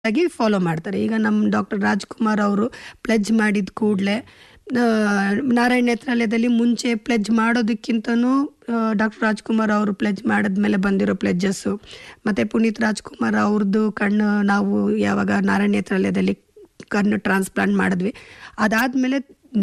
ಆಗಿ ಫಾಲೋ ಮಾಡ್ತಾರೆ ಈಗ ನಮ್ಮ ಡಾಕ್ಟರ್ ರಾಜ್ಕುಮಾರ್ ಅವರು ಪ್ಲೆಜ್ ಮಾಡಿದ ಕೂಡಲೇ ನಾರಾಯಣ ನೇತ್ರಾಲಯದಲ್ಲಿ ಮುಂಚೆ ಪ್ಲೆಜ್ ಮಾಡೋದಕ್ಕಿಂತನೂ ಡಾಕ್ಟರ್ ರಾಜ್ಕುಮಾರ್ ಅವರು ಪ್ಲೆಜ್ ಮಾಡಿದ್ಮೇಲೆ ಬಂದಿರೋ ಪ್ಲೆಜ್ಜಸ್ಸು ಮತ್ತು ಪುನೀತ್ ರಾಜ್ಕುಮಾರ್ ಅವ್ರದ್ದು ಕಣ್ಣು ನಾವು ಯಾವಾಗ ನಾರಾಯಣ ನೇತ್ರಾಲಯದಲ್ಲಿ ಕಣ್ಣು ಟ್ರಾನ್ಸ್ಪ್ಲಾಂಟ್ ಮಾಡಿದ್ವಿ ಅದಾದಮೇಲೆ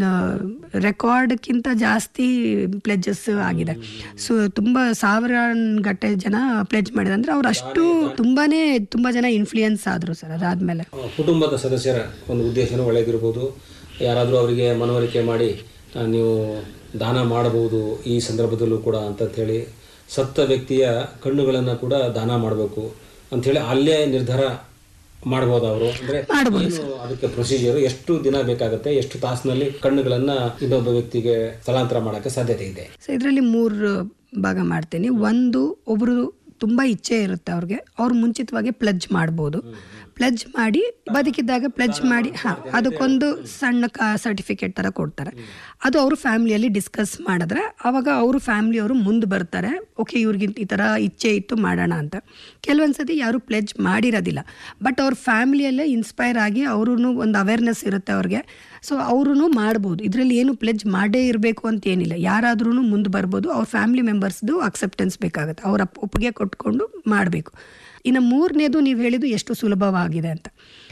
ರೆಕಾರ್ಡ್ಕ್ಕಿಂತ ಜಾಸ್ತಿ ಪ್ಲೆಜಸ್ ಆಗಿದೆ ಸೊ ತುಂಬ ಸಾವಿರ ಗಟ್ಟೆ ಜನ ಪ್ಲೆಜ್ ಮಾಡಿದೆ ಅಂದರೆ ಅವ್ರು ಅಷ್ಟು ತುಂಬಾನೇ ತುಂಬ ಜನ ಇನ್ಫ್ಲೂಯೆನ್ಸ್ ಆದರು ಸರ್ ಅದಾದಮೇಲೆ ಕುಟುಂಬದ ಸದಸ್ಯರ ಒಂದು ಉದ್ದೇಶನೂ ಒಳ್ಳೆಯದಿರ್ಬೋದು ಯಾರಾದರೂ ಅವರಿಗೆ ಮನವರಿಕೆ ಮಾಡಿ ಆ, ನೀವು ದಾನ ಮಾಡಬಹುದು ಈ ಸಂದರ್ಭದಲ್ಲೂ ಕೂಡ ಅಂತಂಥೇಳಿ ಸತ್ತ ವ್ಯಕ್ತಿಯ ಕಣ್ಣುಗಳನ್ನು ಕೂಡ ದಾನ ಮಾಡಬೇಕು ಅಂಥೇಳಿ ಅಲ್ಲೇ ನಿರ್ಧಾರ ಮಾಡ್ಬೋದು ಅವರು ಅಂದರೆ ಏನು ಅದಕ್ಕೆ ಪ್ರೊಸೀಜರ್ ಎಷ್ಟು ದಿನ ಬೇಕಾಗುತ್ತೆ ಎಷ್ಟು ತಾಸಿನಲ್ಲಿ ಕಣ್ಣುಗಳನ್ನು ಇನ್ನೊಬ್ಬ ವ್ಯಕ್ತಿಗೆ ಸ್ಥಳಾಂತರ ಮಾಡೋಕ್ಕೆ ಸಾಧ್ಯತೆ ಇದೆ ಸೊ ಇದರಲ್ಲಿ ಮೂರು ಭಾಗ ಮಾಡ್ತೀನಿ ಒಂದು ಒಬ್ಬರು ತುಂಬ ಇಚ್ಛೆ ಇರುತ್ತೆ ಅವ್ರಿಗೆ ಅವ್ರು ಮುಂಚಿತವಾಗಿ ಪ್ಲಜ್ ಮಾಡ್ಬೋದು ಪ್ಲಜ್ ಮಾಡಿ ಬದುಕಿದ್ದಾಗ ಪ್ಲಜ್ ಮಾಡಿ ಹಾಂ ಅದಕ್ಕೊಂದು ಸಣ್ಣ ಕ ಸರ್ಟಿಫಿಕೇಟ್ ಥರ ಕೊಡ್ತಾರೆ ಅದು ಅವರು ಫ್ಯಾಮಿಲಿಯಲ್ಲಿ ಡಿಸ್ಕಸ್ ಮಾಡಿದ್ರೆ ಅವಾಗ ಅವರು ಫ್ಯಾಮಿಲಿಯವರು ಮುಂದೆ ಬರ್ತಾರೆ ಓಕೆ ಇವ್ರಿಗೆ ಈ ಥರ ಇಚ್ಛೆ ಇತ್ತು ಮಾಡೋಣ ಅಂತ ಕೆಲವೊಂದು ಸತಿ ಯಾರು ಪ್ಲೆಜ್ ಮಾಡಿರೋದಿಲ್ಲ ಬಟ್ ಅವ್ರ ಫ್ಯಾಮಿಲಿಯಲ್ಲೇ ಇನ್ಸ್ಪೈರ್ ಆಗಿ ಅವ್ರೂ ಒಂದು ಅವೇರ್ನೆಸ್ ಇರುತ್ತೆ ಅವ್ರಿಗೆ ಸೊ ಅವ್ರೂ ಮಾಡ್ಬೋದು ಇದರಲ್ಲಿ ಏನು ಪ್ಲೆಜ್ ಮಾಡೇ ಇರಬೇಕು ಅಂತ ಏನಿಲ್ಲ ಯಾರಾದ್ರೂ ಮುಂದೆ ಬರ್ಬೋದು ಅವ್ರ ಫ್ಯಾಮಿಲಿ ಮೆಂಬರ್ಸ್ದು ಅಕ್ಸೆಪ್ಟೆನ್ಸ್ ಬೇಕಾಗುತ್ತೆ ಅವ್ರ ಅಪ್- ಒಪ್ಪಿಗೆ ಕೊಟ್ಕೊಂಡು ಮಾಡಬೇಕು ಇನ್ನು ಮೂರನೇದು ನೀವು ಹೇಳಿದ್ದು ಎಷ್ಟು ಸುಲಭವಾಗಿದೆ ಅಂತ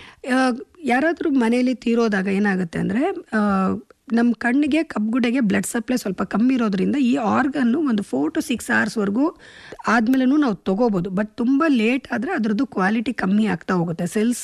ಯಾರಾದರೂ ಮನೆಯಲ್ಲಿ ತೀರೋದಾಗ ಏನಾಗುತ್ತೆ ಅಂದರೆ ನಮ್ಮ ಕಣ್ಣಿಗೆ ಕಬ್ಗುಡೆಗೆ ಬ್ಲಡ್ ಸಪ್ಲೈ ಸ್ವಲ್ಪ ಕಮ್ಮಿ ಇರೋದ್ರಿಂದ ಈ ಆರ್ಗನ್ನು ಒಂದು ಫೋರ್ ಟು ಸಿಕ್ಸ್ ಅವರ್ಸ್ವರೆಗೂ ಆದಮೇಲೂ ನಾವು ತೊಗೋಬೋದು ಬಟ್ ತುಂಬ ಲೇಟ್ ಆದರೆ ಅದರದ್ದು ಕ್ವಾಲಿಟಿ ಕಮ್ಮಿ ಆಗ್ತಾ ಹೋಗುತ್ತೆ ಸೆಲ್ಸ್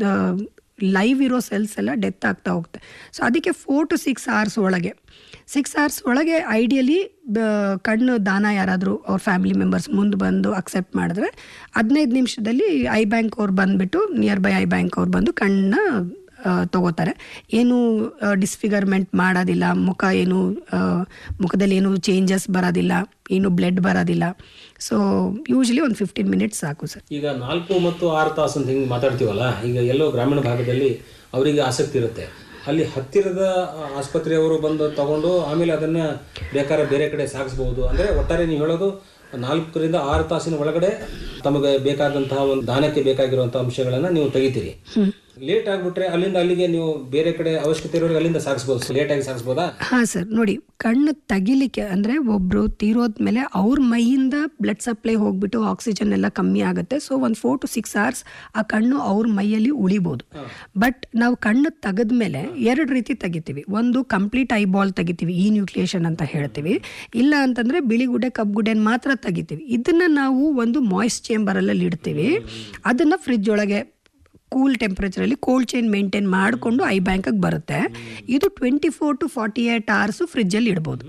ಲೈವ್ ಇರೋ ಸೆಲ್ಸ್ ಎಲ್ಲ ಡೆತ್ ಆಗ್ತಾ ಹೋಗುತ್ತೆ ಸೊ ಅದಕ್ಕೆ ಫೋರ್ ಟು ಸಿಕ್ಸ್ ಅವರ್ಸ್ ಒಳಗೆ ಸಿಕ್ಸ್ ಅವರ್ಸ್ ಒಳಗೆ ಐಡಿಯಲಿ ಕಣ್ಣು ದಾನ ಯಾರಾದರೂ ಅವ್ರ ಫ್ಯಾಮಿಲಿ ಮೆಂಬರ್ಸ್ ಮುಂದೆ ಬಂದು ಅಕ್ಸೆಪ್ಟ್ ಮಾಡಿದ್ರೆ ಹದಿನೈದು ನಿಮಿಷದಲ್ಲಿ ಐ ಬ್ಯಾಂಕ್ ಅವ್ರು ಬಂದುಬಿಟ್ಟು ನಿಯರ್ ಬೈ ಐ ಬ್ಯಾಂಕ್ ಅವ್ರು ಬಂದು ಕಣ್ಣನ್ನ ಆ, ತಗೋತಾರೆ ಏನು ಡಿಸ್ಫಿಗರ್ಮೆಂಟ್ ಮಾಡೋದಿಲ್ಲ ಮುಖ ಏನು ಆ, ಮುಖದಲ್ಲಿ ಏನು ಚೇಂಜಸ್ ಬರೋದಿಲ್ಲ ಏನು ಬ್ಲಡ್ ಬರೋದಿಲ್ಲ ಸೊ ಯೂಶ್ವಲಿ ಒಂದು ಫಿಫ್ಟೀನ್ ಮಿನಿಟ್ಸ್ ಸಾಕು ಸರ್ ಈಗ ನಾಲ್ಕು ಮತ್ತು ಆರು ತಾಸು ಅಂತ ಹಿಂಗೆ ಮಾತಾಡ್ತೀವಲ್ಲ ಈಗ ಎಲ್ಲೋ ಗ್ರಾಮೀಣ ಭಾಗದಲ್ಲಿ ಅವರಿಗೆ ಆಸಕ್ತಿ ಇರುತ್ತೆ ಅಲ್ಲಿ ಹತ್ತಿರದ ಆಸ್ಪತ್ರೆಯವರು ಬಂದು ತಗೊಂಡು ಆಮೇಲೆ ಅದನ್ನ ಬೇಕಾದ್ರೆ ಬೇರೆ ಕಡೆ ಸಾಗಿಸ್ಬೋದು ಅಂದ್ರೆ ಒಟ್ಟಾರೆ ನೀವು ಹೇಳೋದು ನಾಲ್ಕರಿಂದ ಆರು ತಾಸಿನ ಒಳಗಡೆ ತಮಗೆ ಬೇಕಾದಂತಹ ಒಂದು ದಾನಕ್ಕೆ ಬೇಕಾಗಿರುವಂತಹ ಅಂಶಗಳನ್ನ ನೀವು ತೆಗಿತೀರಿ ಲೇಟ್ ಆಗ್ಬಿಟ್ರೆ ಅಲ್ಲಿಂದ ಅಲ್ಲಿಗೆ ನೀವು ಬೇರೆ ಕಡೆ ಅವಶ್ಯಕತೆ ಇರೋರಿಗೆ ಅಲ್ಲಿಂದ ಸಾಗಿಸ್ಬೋದು ಲೇಟ್ ಆಗಿ ಸಾಗಿಸ್ಬೋದಾ ಹಾಂ ಸರ್ ನೋಡಿ ಕಣ್ಣು ತೆಗಿಲಿಕ್ಕೆ ಅಂದರೆ ಒಬ್ಬರು ತೀರೋದ್ಮೇಲೆ ಅವ್ರ ಮೈಯಿಂದ ಬ್ಲಡ್ ಸಪ್ಲೈ ಹೋಗ್ಬಿಟ್ಟು ಆಕ್ಸಿಜನ್ ಎಲ್ಲ ಕಮ್ಮಿ ಆಗುತ್ತೆ ಸೊ ಒಂದು ಫೋರ್ ಟು ಸಿಕ್ಸ್ ಅವರ್ಸ್ ಆ ಕಣ್ಣು ಅವ್ರ ಮೈಯಲ್ಲಿ ಉಳಿಬೋದು ಬಟ್ ನಾವು ಕಣ್ಣು ತೆಗೆದ್ಮೇಲೆ ಎರಡು ರೀತಿ ತೆಗಿತೀವಿ ಒಂದು ಕಂಪ್ಲೀಟ್ ಐಬಾಲ್ ತೆಗಿತೀವಿ ಈ ನ್ಯೂಕ್ಲಿಯೇಷನ್ ಅಂತ ಹೇಳ್ತೀವಿ ಇಲ್ಲ ಅಂತಂದರೆ ಬಿಳಿಗುಡ್ಡೆ ಕಬ್ಬುಗುಡ್ಡೆನ ಮಾತ್ರ ತೆಗಿತೀವಿ ಇದನ್ನು ನಾವು ಒಂದು ಮಾಯ್ಸ್ ಚೇಂಬರಲ್ಲಿ ಇಡ್ತೀವಿ ಅದನ್ನು ಫ್ರಿಜ್ ಒಳಗೆ ಕೂಲ್ ಟೆಂಪ್ರೇಚರಲ್ಲಿ ಕೋಲ್ಡ್ ಚೈನ್ ಮೇಂಟೈನ್ ಮಾಡಿಕೊಂಡು ಐ ಬ್ಯಾಂಕಿಗೆ ಬರುತ್ತೆ ಇದು twenty four to forty eight hours ಫ್ರಿಜ್ಜಲ್ಲಿ ಇಡ್ಬೋದು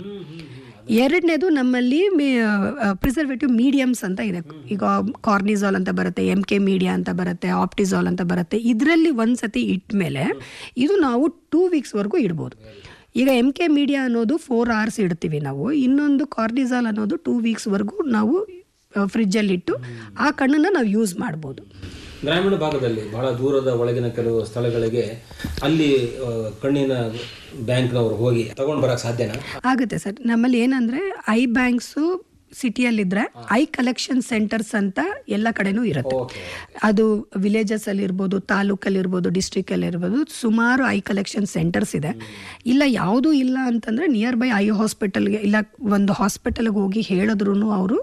ಎರಡನೇದು ನಮ್ಮಲ್ಲಿ ಪ್ರಿಸರ್ವೇಟಿವ್ ಮೀಡಿಯಮ್ಸ್ ಅಂತ ಇದೆ ಈಗ ಕಾರ್ನಿಸಾಲ್ ಅಂತ ಬರುತ್ತೆ ಎಮ್ ಕೆ ಮೀಡಿಯಾ ಅಂತ ಬರುತ್ತೆ ಆಪ್ಟಿಸಾಲ್ ಅಂತ ಬರುತ್ತೆ ಇದರಲ್ಲಿ ಒಂದು ಸತಿ ಇಟ್ಮೇಲೆ ಇದು ನಾವು ಟೂ ವೀಕ್ಸ್ವರೆಗೂ ಇಡ್ಬೋದು ಈಗ ಎಮ್ ಕೆ ಮೀಡಿಯಾ ಅನ್ನೋದು ಫೋರ್ ಅವರ್ಸ್ ಇಡ್ತೀವಿ ನಾವು ಇನ್ನೊಂದು ಕಾರ್ನಿಸಾಲ್ ಅನ್ನೋದು ಟೂ ವೀಕ್ಸ್ವರೆಗೂ ನಾವು ಫ್ರಿಜ್ಜಲ್ಲಿಟ್ಟು ಆ ಕಣ್ಣನ್ನು ನಾವು ಯೂಸ್ ಮಾಡ್ಬೋದು ಗ್ರಾಮೀಣ ಭಾಗದಲ್ಲಿ ಬಹಳ ದೂರದ ಒಳಗಿನ ಕೆಲವು ಸ್ಥಳಗಳಿಗೆ ಅಲ್ಲಿ ಆ, ಕಣ್ಣಿನ ಬ್ಯಾಂಕ್ನವರು ಹೋಗಿ ತಗೊಂಡು ಬರಕ್ಕೆ ಸಾಧ್ಯನಾ ಆಗುತ್ತೆ ಸರ್ ನಮ್ಮಲ್ಲಿ ಏನಂದ್ರೆ ಐ ಬ್ಯಾಂಕ್ಸು ಸಿಟಿಯಲ್ಲಿದ್ರೆ ಐ ಕಲೆಕ್ಷನ್ ಸೆಂಟರ್ಸ್ ಅಂತ ಎಲ್ಲ ಕಡೆನೂ ಇರುತ್ತೆ ಅದು ವಿಲೇಜಸ್ ಅಲ್ಲಿ ಇರ್ಬೋದು ತಾಲೂಕಲ್ಲಿ ಇರ್ಬೋದು ಡಿಸ್ಟ್ರಿಕ್ ಅಲ್ಲಿ ಇರ್ಬೋದು ಸುಮಾರು ಐ ಕಲೆಕ್ಷನ್ ಸೆಂಟರ್ಸ್ ಇದೆ ಇಲ್ಲ ಯಾವುದೂ ಇಲ್ಲ ಅಂತಂದ್ರೆ ನಿಯರ್ ಬೈ ಐ ಹಾಸ್ಪಿಟಲ್ಗೆ ಇಲ್ಲ ಒಂದು ಹಾಸ್ಪಿಟಲ್ಗೆ ಹೋಗಿ ಹೇಳಿದ್ರು ಅವರು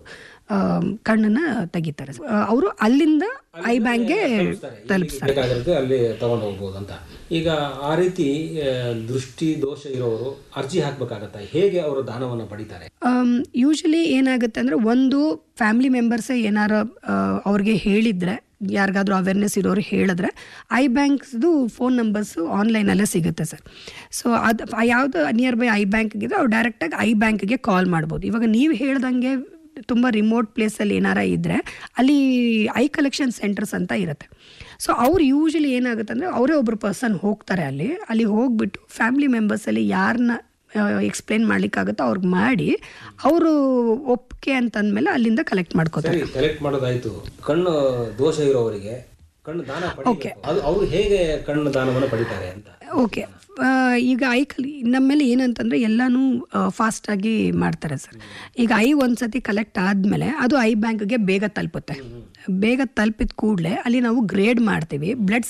ಕಣ್ಣನ್ನ ತೆಗಿತಾರೆ ಅವರು ಅಲ್ಲಿಂದ ಐ ಬ್ಯಾಂಕ್ಗೆ ತಲುಪಿಸ್ತಾರೆ ಬೇಕಾಗಿರುತ್ತೆ ಅಲ್ಲಿ ತಗೊಂಡು ಹೋಗ್ಬೋದು ಅಂತ ಈಗ ಆ ರೀತಿ ಆ, ದೃಷ್ಟಿ ದೋಷ ಇರೋರು ಅರ್ಜಿ ಹಾಕ್ಬೇಕಾಗತ್ತ ಹೇಗೆ ಅವರು ದಾನವನ್ನು ಪಡಿತಾರೆ ಯೂಶಲಿ ಏನಾಗುತ್ತೆ ಅಂದರೆ ಒಂದು ಫ್ಯಾಮಿಲಿ ಮೆಂಬರ್ಸೇ ಏನಾರ ಆ, ಅವ್ರಿಗೆ ಹೇಳಿದ್ರೆ ಯಾರಿಗಾದ್ರೂ ಅವೇರ್ನೆಸ್ ಇರೋರು ಹೇಳಿದ್ರೆ ಐ ಬ್ಯಾಂಕ್ಸ್ದು ಫೋನ್ ನಂಬರ್ಸು ಆನ್ಲೈನಲ್ಲೇ ಸಿಗುತ್ತೆ ಸರ್ ಸೊ ಅದು ಯಾವುದು ನಿಯರ್ ಬೈ ಐ ಬ್ಯಾಂಕ್ಗಿದ್ರೆ ಅವ್ರು ಡೈರೆಕ್ಟಾಗಿ ಐ ಬ್ಯಾಂಕ್ಗೆ ಕಾಲ್ ಮಾಡ್ಬೋದು ಇವಾಗ ನೀವು ಹೇಳ್ದಂಗೆ ತುಂಬ ರಿಮೋಟ್ ಪ್ಲೇಸಲ್ಲಿ ಏನಾರ ಇದ್ದರೆ ಅಲ್ಲಿ ಐ ಕಲೆಕ್ಷನ್ ಸೆಂಟರ್ಸ್ ಅಂತ ಇರುತ್ತೆ ಸೊ ಅವ್ರು ಯೂಶಲಿ ಏನಾಗುತ್ತೆ ಅಂದರೆ ಅವರೇ ಒಬ್ಬರು ಪರ್ಸನ್ ಹೋಗ್ತಾರೆ ಅಲ್ಲಿ ಅಲ್ಲಿ ಹೋಗ್ಬಿಟ್ಟು ಫ್ಯಾಮಿಲಿ ಮೆಂಬರ್ಸಲ್ಲಿ ಯಾರನ್ನ ಎಕ್ಸ್ಪ್ಲೇನ್ ಮಾಡ್ಲಿಕ್ಕಾಗುತ್ತೋ ಅವ್ರಿಗೆ ಮಾಡಿ ಅವರು ಒಪ್ಪಿಗೆ ಅಂತಂದಮೇಲೆ ಅಲ್ಲಿಂದ ಕಲೆಕ್ಟ್ ಮಾಡ್ಕೋತಾರೆ ಸರಿ ಕಲೆಕ್ಟ್ ಮಾಡೋದಾಯ್ತು ಕಣ್ಣು ದೋಷ ಇರೋವರಿಗೆ ಕಣ್ಣು ದಾನ ಪಡಿಬೇಕು ಅದು ಅವ್ರು ಹೇಗೆ ಕಣ್ಣು ದಾನವನ್ನು ಪಡಿತಾರೆ ಅಂತ ಓಕೆ ಈಗ ಐ ಕಲ್ ನಮ್ಮಲ್ಲಿ ಏನಂತಂದರೆ ಎಲ್ಲನೂ ಫಾಸ್ಟಾಗಿ ಮಾಡ್ತಾರೆ ಸರ್ ಈಗ ಐ ಒಂದು ಸತಿ ಕಲೆಕ್ಟ್ ಆದಮೇಲೆ ಅದು ಐ ಬ್ಯಾಂಕ್ಗೆ ಬೇಗ ತಲುಪುತ್ತೆ ಬೇಗ ತಲುಪಿದ ಕೂಡಲೇ ಅಲ್ಲಿ ನಾವು ಗ್ರೇಡ್ ಮಾಡ್ತೀವಿ ಬ್ಲಡ್